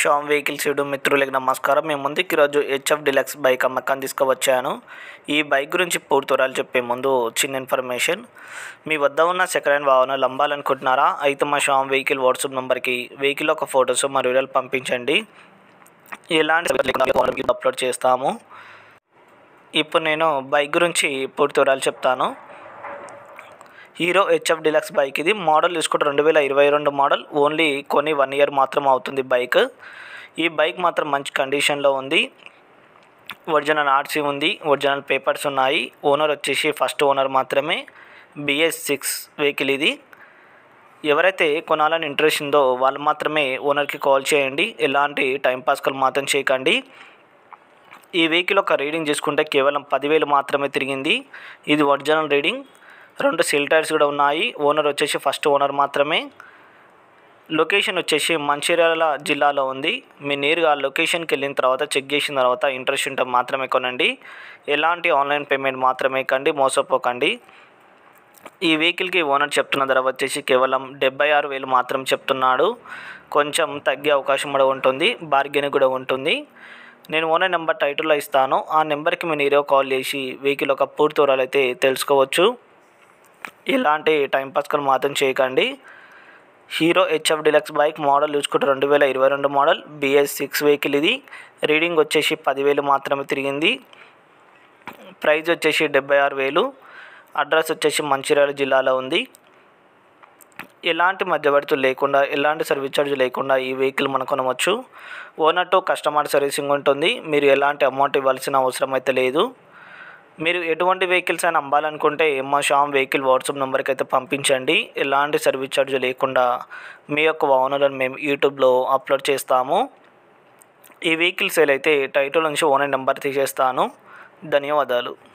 Sam vehicles YouTube మిత్రులకి నమస్కారం మేము ముందుకు ఈరోజు హెచ్ఎఫ్ డిలక్స్ బైక్ అమ్మకాన్ని తీసుకువచ్చాను ఈ బైక్ గురించి పూర్తి వివరాలు చెప్పే ముందు చిన్న ఇన్ఫర్మేషన్ మీ వద్ద ఉన్న సెకండ్ హ్యాండ్ వాహనాలు అమ్మాలనుకుంటున్నారా అయితే మా షామ్ వెహికల్ వాట్సాప్ నెంబర్కి వెహికల్ ఒక ఫొటోస్ మరియు వివరాలు పంపించండి ఎలాంటి అప్లోడ్ చేస్తాము ఇప్పుడు నేను బైక్ గురించి పూర్తి వివరాలు చెప్తాను హీరో హెచ్ఎఫ్ డిలక్స్ బైక్ ఇది మోడల్ చూసుకుంటే రెండు వేల ఇరవై రెండు మోడల్ ఓన్లీ కొని వన్ ఇయర్ మాత్రం అవుతుంది బైక్ ఈ బైక్ మాత్రం మంచి కండిషన్లో ఉంది ఒరిజినల్ ఆర్సీ ఉంది ఒరిజినల్ పేపర్స్ ఉన్నాయి ఓనర్ వచ్చేసి ఫస్ట్ ఓనర్ మాత్రమే బిఎస్ సిక్స్ వెహికల్ ఇది ఎవరైతే కొనాలని ఇంట్రెస్ట్ ఉందో వాళ్ళు మాత్రమే ఓనర్కి కాల్ చేయండి ఎలాంటి టైంపాస్ కాల్ మాత్రం చేయకండి ఈ వెహికల్ ఒక రీడింగ్ చూసుకుంటే కేవలం పదివేలు మాత్రమే తిరిగింది ఇది ఒరిజినల్ రీడింగ్ రెండు సెల్ టైర్స్ కూడా ఉన్నాయి ఓనర్ వచ్చేసి ఫస్ట్ ఓనర్ మాత్రమే లొకేషన్ వచ్చేసి మంచిర్యాల జిల్లాలో ఉంది మీ నేరుగా లొకేషన్కి వెళ్ళిన తర్వాత చెక్ చేసిన తర్వాత ఇంట్రెస్ట్ ఉంటే మాత్రమే కొనండి ఎలాంటి ఆన్లైన్ పేమెంట్ మాత్రమే కండి మోసపోకండి ఈ వెహికల్కి ఓనర్ చెప్తున్న ధర వచ్చేసి కేవలం డెబ్బై ఆరు వేలు మాత్రం చెప్తున్నాడు కొంచెం తగ్గే అవకాశం కూడా ఉంటుంది బార్గెన్ కూడా ఉంటుంది నేను ఓనర్ నెంబర్ టైటిల్లో ఇస్తాను ఆ నెంబర్కి మీరు నేరుగా కాల్ చేసి వెహికల్ ఒక పూర్తి వివరాలు అయితే తెలుసుకోవచ్చు ఇలాంటి టైంపాస్ కాల్ మాత్రం చేయకండి Hero HF Deluxe bike model చూసుకుంటే రెండు వేల ఇరవై రెండు మోడల్ బిఎస్ సిక్స్ వెహికల్ ఇది రీడింగ్ వచ్చేసి పదివేలు మాత్రమే తిరిగింది ప్రైస్ వచ్చేసి డెబ్బై ఆరు వేలు అడ్రస్ వచ్చేసి మంచిర్యాల జిల్లాలో ఉంది ఎలాంటి మధ్యవర్తులు లేకుండా ఎలాంటి సర్వీస్ ఛార్జ్ లేకుండా ఈ వెహికల్ మనం కొనవచ్చు ఓనర్ టు కస్టమర్ సర్వీసింగ్ ఉంటుంది మీరు ఎలాంటి అమౌంట్ ఇవ్వాల్సిన అవసరం అయితే లేదు మీరు ఎటువంటి వెహికల్స్ అయినా అమ్మాలనుకుంటే మా షామ్ వెహికల్ వాట్సాప్ నెంబర్కి అయితే పంపించండి ఎలాంటి సర్వీస్ ఛార్జ్ లేకుండా మీ యొక్క వాహనాలను మేము యూట్యూబ్లో అప్లోడ్ చేస్తాము ఈ వెహికల్ సేల్ అయితే టైటిల్ నుంచి ఓనర్ నెంబర్ తీసేస్తాను ధన్యవాదాలు